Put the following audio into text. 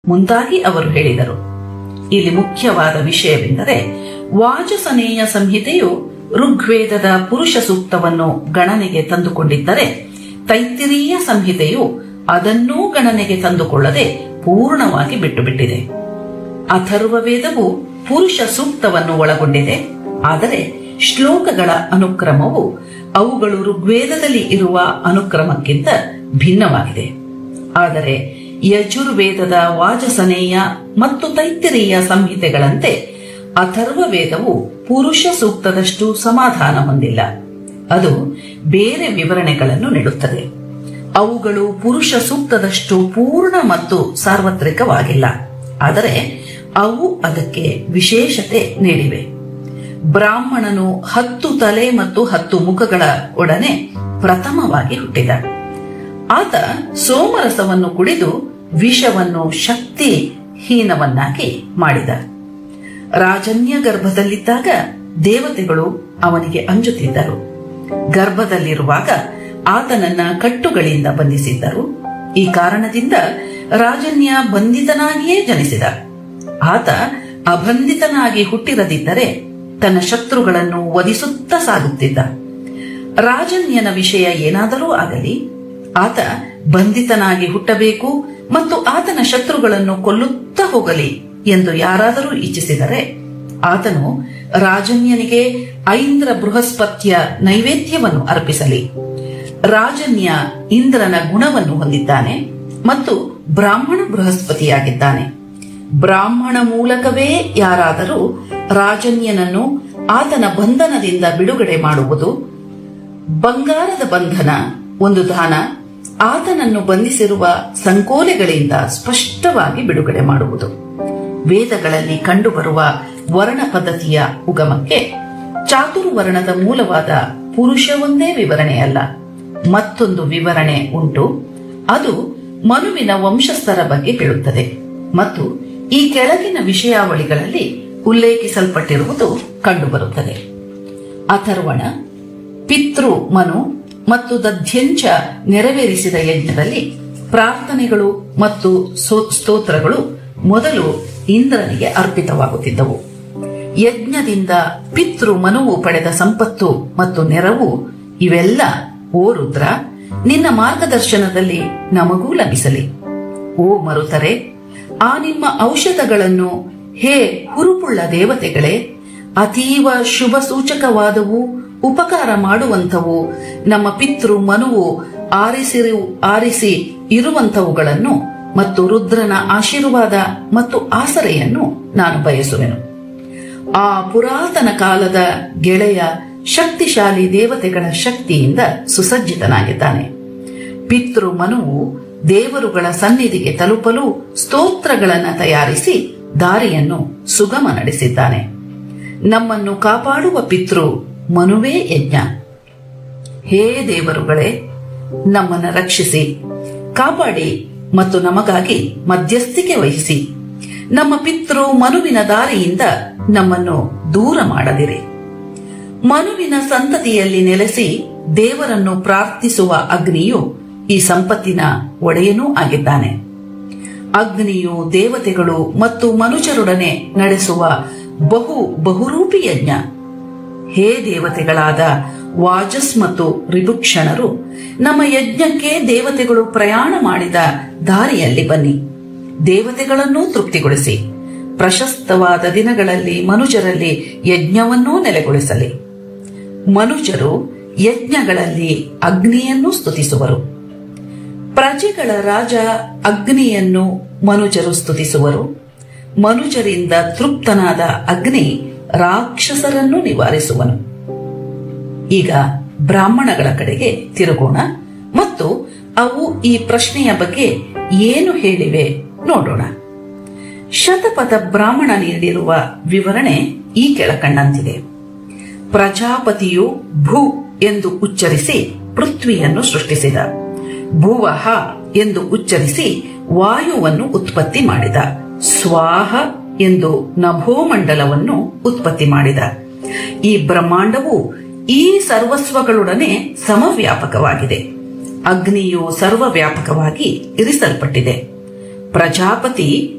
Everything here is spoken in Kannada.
ಮುಂದಾಗಿ ಅವರು ಹೇಳಿದರು ಇಲ್ಲಿ ಮುಖ್ಯವಾದ ವಿಷಯವೆಂದರೆ ವಾಚಸನೇಯ ಸಂಹಿತೆಯು ಋಗ್ವೇದದ ಪುರುಷ ಸೂಕ್ತವನ್ನು ಗಣನೆಗೆ ತಂದುಕೊಂಡಿದ್ದರೆ ತೈತ್ತಿರೀಯ ಸಂಹಿತೆಯು ಅದನ್ನೂ ಗಣನೆಗೆ ತಂದುಕೊಳ್ಳದೆ ಪೂರ್ಣವಾಗಿ ಬಿಟ್ಟುಬಿಟ್ಟಿದೆ ಅಥರ್ವ ವೇದವು ಪುರುಷ ಸೂಕ್ತವನ್ನು ಒಳಗೊಂಡಿದೆ ಆದರೆ ಶ್ಲೋಕಗಳ ಅನುಕ್ರಮವು ಅವುಗಳು ಋಗ್ವೇದದಲ್ಲಿ ಇರುವ ಅನುಕ್ರಮಕ್ಕಿಂತ ಭಿನ್ನವಾಗಿದೆ ಆದರೆ ಯಜುರ್ವೇದದ ವಾಜಸನೇಯ ಮತ್ತು ತೈತ್ತಿರೀಯ ಸಂಹಿತೆಗಳಂತೆ ಅಥರ್ವ ವೇದವು ಪುರುಷ ಸೂಕ್ತದಷ್ಟು ಸಮಾಧಾನ ಹೊಂದಿಲ್ಲ ಅದು ಬೇರೆ ವಿವರಣೆಗಳನ್ನು ನೀಡುತ್ತದೆ ಅವುಗಳು ಪುರುಷ ಸೂಕ್ತದಷ್ಟು ಪೂರ್ಣ ಮತ್ತು ಸಾರ್ವತ್ರಿಕವಾಗಿಲ್ಲ ಆದರೆ ಅವು ಅದಕ್ಕೆ ವಿಶೇಷತೆ ನೀಡಿವೆ ಬ್ರಾಹ್ಮಣನು ಹತ್ತು ತಲೆ ಮತ್ತು ಹತ್ತು ಮುಖಗಳ ಒಡನೆ ಪ್ರಥಮವಾಗಿ ಹುಟ್ಟಿದ ಆತ ಸೋಮರಸವನ್ನು ಕುಡಿದು ವಿಷವನ್ನು ಶಕ್ತಿಹೀನವನ್ನಾಗಿ ಮಾಡಿದ ರಾಜನ್ಯ ಗರ್ಭದಲ್ಲಿದ್ದಾಗ ದೇವತೆಗಳು ಅವನಿಗೆ ಅಂಜುತ್ತಿದ್ದರು ಗರ್ಭದಲ್ಲಿರುವಾಗ ಆತನನ್ನ ಕಟ್ಟುಗಳಿಂದ ಬಂಧಿಸಿದ್ದರು ಈ ಕಾರಣದಿಂದ ರಾಜನ್ಯ ಬಂಧಿತನಾಗಿಯೇ ಜನಿಸಿದ ಆತ ಅಬಂಧಿತನಾಗಿ ಹುಟ್ಟಿರದಿದ್ದರೆ ತನ್ನ ಶತ್ರುಗಳನ್ನು ವಧಿಸುತ್ತಾ ಸಾಗುತ್ತಿದ್ದ ರಾಜನ್ಯನ ವಿಷಯ ಏನಾದರೂ ಆಗಲಿ ಆತ ಬಂಧಿತನಾಗಿ ಹುಟ್ಟಬೇಕು ಮತ್ತು ಆತನ ಶತ್ರುಗಳನ್ನು ಕೊಲ್ಲುತ್ತಾ ಹೋಗಲಿ ಎಂದು ಯಾರಾದರೂ ಇಚ್ಛಿಸಿದರೆ ಆತನು ರಾಜನ್ಯನಿಗೆ ಐಂದ್ರ ಬೃಹಸ್ಪತ್ಯ ನೈವೇದ್ಯವನ್ನು ಅರ್ಪಿಸಲಿ ರಾಜನ್ಯ ಇಂದ್ರನ ಗುಣವನ್ನು ಹೊಂದಿದ್ದಾನೆ ಮತ್ತು ಬ್ರಾಹ್ಮಣ ಬೃಹಸ್ಪತಿಯಾಗಿದ್ದಾನೆ ಬ್ರಾಹ್ಮಣ ಮೂಲಕವೇ ಯಾರಾದರೂ ರಾಜನ್ಯನನ್ನು ಆತನ ಬಂಧನದಿಂದ ಬಿಡುಗಡೆ ಮಾಡುವುದು ಬಂಗಾರದ ಬಂಧನ ಒಂದು ದಾನ ಆತನನ್ನು ಬಂಧಿಸಿರುವ ಸಂಕೋಲೆಗಳಿಂದ ಸ್ಪಷ್ಟವಾಗಿ ಬಿಡುಗಡೆ ಮಾಡುವುದು ವೇದಗಳಲ್ಲಿ ಕಂಡುಬರುವ ವರ್ಣ ಪದ್ಧತಿಯ ಉಗಮಕ್ಕೆ ಚಾತುರ್ವರ್ಣದ ಮೂಲವಾದ ಪುರುಷ ಒಂದೇ ವಿವರಣೆಯಲ್ಲ ಮತ್ತೊಂದು ವಿವರಣೆ ಉಂಟು ಅದು ಮನುವಿನ ವಂಶಸ್ಥರ ಬಗ್ಗೆ ಹೇಳುತ್ತದೆ ಮತ್ತು ಈ ಕೆಳಗಿನ ವಿಷಯಾವಳಿಗಳಲ್ಲಿ ಉಲ್ಲೇಖಿಸಲ್ಪಟ್ಟಿರುವುದು ಕಂಡುಬರುತ್ತದೆ ಅಥರ್ವಣ ಪಿತೃ ಮನು ಮತ್ತು ದಧ್ಯಂಚ ನೆರವೇರಿಸಿದ ಯಜ್ಞದಲ್ಲಿ ಪ್ರಾರ್ಥನೆಗಳು ಮತ್ತು ಸ್ತೋತ್ರಗಳು ಮೊದಲು ಇಂದ್ರನಿಗೆ ಅರ್ಪಿತವಾಗುತ್ತಿದ್ದವು ಯಜ್ಞದಿಂದ ಪಿತೃ ಮನುವು ಪಡೆದ ಸಂಪತ್ತು ಮತ್ತು ನೆರವು ಇವೆಲ್ಲ ಓ ರುದ್ರ ನಿನ್ನ ಮಾರ್ಗದರ್ಶನದಲ್ಲಿ ನಮಗೂ ಲಭಿಸಲಿ ಓ ಮರುತರೆ ಆ ನಿಮ್ಮ ಔಷಧಗಳನ್ನು ಹೇ ಹುರುಪುಳ್ಳ ದೇವತೆಗಳೇ ಅತೀವ ಶುಭ ಸೂಚಕವಾದವು ಉಪಕಾರ ಮಾಡುವಂಥವು ನಮ್ಮ ಪಿತೃ ಮನುವು ಆರಿಸಿರು ಆರಿಸಿ ಇರುವಂಥವುಗಳನ್ನು ಮತ್ತು ರುದ್ರನ ಆಶೀರ್ವಾದ ಮತ್ತು ಆಸರೆಯನ್ನು ನಾನು ಬಯಸುವೆನು ಆ ಪುರಾತನ ಕಾಲದ ಗೆಳೆಯ ಶಕ್ತಿಶಾಲಿ ದೇವತೆಗಳ ಶಕ್ತಿಯಿಂದ ಸುಸಜ್ಜಿತನಾಗಿದ್ದಾನೆ ಪಿತೃ ಮನುವು ದೇವರುಗಳ ಸನ್ನಿಧಿಗೆ ತಲುಪಲು ಸ್ತೋತ್ರಗಳನ್ನು ತಯಾರಿಸಿ ದಾರಿಯನ್ನು ಸುಗಮ ನಡೆಸಿದ್ದಾನೆ ನಮ್ಮನ್ನು ಕಾಪಾಡುವ ಪಿತೃ ಮನುವೇ ಯಜ್ಞ ಹೇ ದೇವರುಗಳೇ ನಮ್ಮನ್ನು ರಕ್ಷಿಸಿ ಕಾಪಾಡಿ ಮತ್ತು ನಮಗಾಗಿ ಮಧ್ಯಸ್ಥಿಕೆ ವಹಿಸಿ ನಮ್ಮ ಪಿತೃ ಮನುವಿನ ದಾರಿಯಿಂದ ನಮ್ಮನ್ನು ದೂರ ಮಾಡದಿರಿ ಮನುವಿನ ಸಂತತಿಯಲ್ಲಿ ನೆಲೆಸಿ ದೇವರನ್ನು ಪ್ರಾರ್ಥಿಸುವ ಅಗ್ನಿಯು ಈ ಸಂಪತ್ತಿನ ಒಡೆಯನೂ ಆಗಿದ್ದಾನೆ ಅಗ್ನಿಯು ದೇವತೆಗಳು ಮತ್ತು ಮನುಷ್ಯರೊಡನೆ ನಡೆಸುವ ಬಹು ಬಹುರೂಪಿ ಯಜ್ಞ ಹೇ ದೇವತೆಗಳಾದ ವಾಜಸ್ ಮತ್ತು ರಿಭುಕ್ಷಣರು ನಮ್ಮ ಯಜ್ಞಕ್ಕೆ ದೇವತೆಗಳು ಪ್ರಯಾಣ ಮಾಡಿದ ದಾರಿಯಲ್ಲಿ ಬನ್ನಿ ದೇವತೆಗಳನ್ನೂ ತೃಪ್ತಿಗೊಳಿಸಿ ಪ್ರಶಸ್ತವಾದ ದಿನಗಳಲ್ಲಿ ಮನುಜರಲ್ಲಿ ಯಜ್ಞವನ್ನೂ ನೆಲೆಗೊಳಿಸಲಿ ಮನುಜರು ಯಜ್ಞಗಳಲ್ಲಿ ಅಗ್ನಿಯನ್ನು ಸ್ತುತಿಸುವರು ಪ್ರಜೆಗಳ ರಾಜ ಅಗ್ನಿಯನ್ನು ಮನುಜರು ಸ್ತುತಿಸುವರು ಮನುಜರಿಂದ ತೃಪ್ತನಾದ ಅಗ್ನಿ ರಾಕ್ಷಸರನ್ನು ನಿವಾರಿಸುವನು ಈಗ ಬ್ರಾಹ್ಮಣಗಳ ಕಡೆಗೆ ತಿರುಗೋಣ ಮತ್ತು ಅವು ಈ ಪ್ರಶ್ನೆಯ ಬಗ್ಗೆ ಏನು ಹೇಳಿವೆ ನೋಡೋಣ ಶತಪಥ ಬ್ರಾಹ್ಮಣ ನೀಡಿರುವ ವಿವರಣೆ ಈ ಕೆಳಕಂಡಂತಿದೆ ಪ್ರಜಾಪತಿಯು ಭೂ ಎಂದು ಉಚ್ಚರಿಸಿ ಪೃಥ್ವಿಯನ್ನು ಸೃಷ್ಟಿಸಿದ ಭುವಹ ಎಂದು ಉಚ್ಚರಿಸಿ ವಾಯುವನ್ನು ಉತ್ಪತ್ತಿ ಮಾಡಿದ ಸ್ವಾಹ ಎಂದು ನಭೋಮಂಡಲವನ್ನು ಉತ್ಪತ್ತಿ ಮಾಡಿದ ಈ ಬ್ರಹ್ಮಾಂಡವು ಈ ಸರ್ವಸ್ವಗಳೊಡನೆ ಸಮವ್ಯಾಪಕವಾಗಿದೆ ಅಗ್ನಿಯು ಸರ್ವವ್ಯಾಪಕವಾಗಿ ಇರಿಸಲ್ಪಟ್ಟಿದೆ ಪ್ರಜಾಪತಿ